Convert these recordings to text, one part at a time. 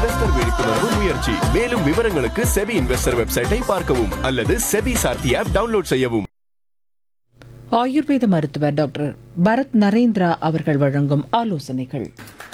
investor விழிப்புணர்வு முயற்சி மேலும் விவரங்களுக்கு செபி இன்வெஸ்டர் வெப்சைட்டை பார்க்கவும் அல்லது செபி சார்த்தி ஆப் டவுன்லோட் செய்யவும் ஆயுர்வேத மருத்துவர் டாக்டர் பரத் நரேந்திரா அவர்கள் வழங்கும் ஆலோசனைகள்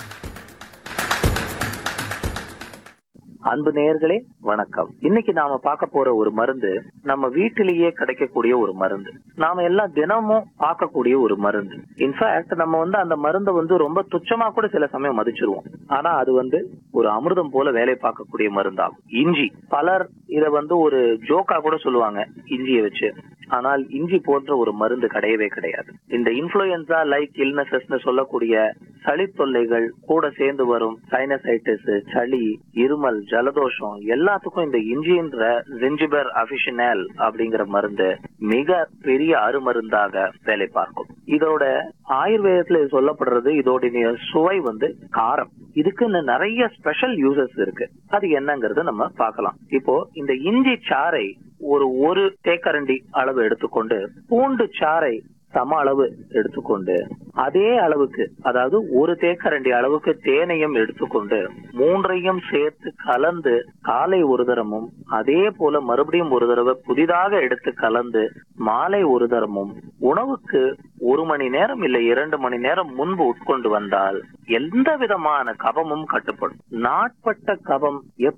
அன்பு நேயர்களே வணக்கம் இன்னைக்கு நாம பார்க்க போற ஒரு மருந்து நம்ம வீட்டிலேயே கிடைக்கக்கூடிய ஒரு மருந்து நாம எல்லாம் தினமும் பார்க்கக்கூடிய ஒரு மருந்து இன்ஃபேக்ட் நம்ம வந்து அந்த மருந்தை வந்து ரொம்ப துச்சமா கூட சில சமயம் மதிச்சிருவோம் ஆனா அது வந்து ஒரு அமிர்தம் போல வேலை பார்க்கக்கூடிய மருந்தாகும் இஞ்சி பலர் இத வந்து ஒரு ஜோக்கா கூட சொல்லுவாங்க இஞ்சியை வச்சு ஆனால் இஞ்சி போன்ற ஒரு மருந்து கிடையவே கிடையாது இந்த இன்ஃபுளுயன்சா லைக் இல்னசஸ்னு சொல்லக்கூடிய சளி தொல்லைகள் கூட சேர்ந்து வரும் சைனசைட்டிஸ் சளி இருமல் ஜலதோஷம் எல்லாத்துக்கும் இந்த இஞ்சின்ற ஜிஞ்சிபர் அபிஷனல் அப்படிங்கிற மருந்து மிக பெரிய அருமருந்தாக வேலை பார்க்கும் இதோட ஆயுர்வேதத்துல இது சொல்லப்படுறது இதோடைய சுவை வந்து காரம் இதுக்குன்னு நிறைய ஸ்பெஷல் யூசஸ் இருக்கு அது என்னங்கறத நம்ம பார்க்கலாம் இப்போ இந்த இஞ்சி சாறை ஒரு ஒரு தேக்கரண்டி அளவு எடுத்துக்கொண்டு பூண்டு சாறை சம அளவு எடுத்துக்கொண்டு அதே அளவுக்கு அதாவது ஒரு தேக்கரண்டி அளவுக்கு தேனையும் எடுத்துக்கொண்டு மூன்றையும் சேர்த்து கலந்து காலை ஒரு தரமும் அதே போல மறுபடியும் ஒரு தடவை புதிதாக எடுத்து கலந்து மாலை ஒரு தரமும் உணவுக்கு ஒரு மணி நேரம் இல்லை இரண்டு மணி நேரம் முன்பு உட்கொண்டு வந்தால் எந்த விதமான கபமும் கட்டுப்படும் நாட்பட்ட கபம்